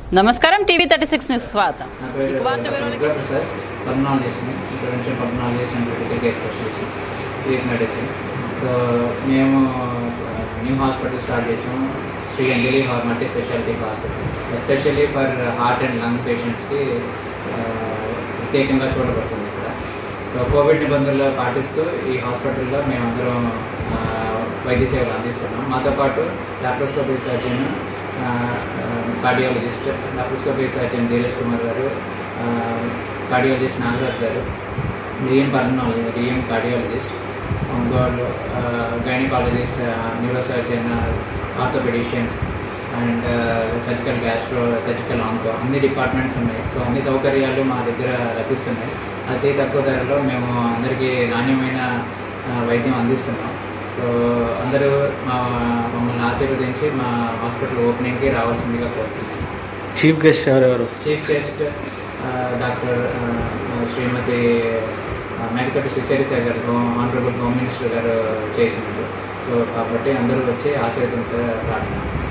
నమస్కారం TV thirty six news స్వాగతం నా పేరు మీకు వార్త వివరాలు దుర్గా సార్ పద్నాలుగు ప్రివెన్షన్ పద్నాలుగు చేసిన క్రిటికల్ కేర్ స్పెషలిస్ట్ స్వీట్ మెడిసిన్ సో మేము న్యూ హాస్పిటల్ స్టార్ట్ చేసాం Sri Anjali multi speciality hospital especially for heart and lung పేషెంట్స్కి ప్రత్యేకంగా చూడబడుతుంది ఇక్కడ సో కోవిడ్ నిబంధనలు పాటిస్తూ ఈ హాస్పిటల్లో మేమందరం ఆ, వైద్య సేవలు అందిస్తున్నాం మాతో పాటు laparoscopic surgeon cardiologist laparoscopic surgeon Dheeraj Kumar గారు కార్డియాలజిస్ట్ నాగరాజ్ గారు డిఎం పర్నాలజీ డిఎం కార్డియాలజిస్ట్ ఇంకోళ్ళు gynaecologist neuro surgeon orthopaedicians and surgical gastro surgical onco అన్ని డిపార్ట్మెంట్స్ ఉన్నాయి సో అన్ని సౌకర్యాలు మా దగ్గర లభిస్తున్నాయి అతి తక్కువ ధరలో మేము అందరికీ నాణ్యమైన ఆ, వైద్యం అందిస్తున్నాం సో అందరూ మా మమ్మల్ని ఆశీర్వదించి మా హాస్పిటల్ ఓపెనింగ్కి రావాల్సిందిగా కోరుతున్నాం చీఫ్ గెస్ట్ ఎవరెవరు వస్తారు? చీఫ్ గెస్ట్ ఆ, డాక్టర్ ఆ, శ్రీమతి ఆ, మేకతోటి సుచరిత గారు హోమ్ ఆనరబుల్ హోమ్ మినిస్టర్ గారు చేసినారు సో కాబట్టి అందరూ వచ్చి ఆశీర్వదించ ప్రార్థన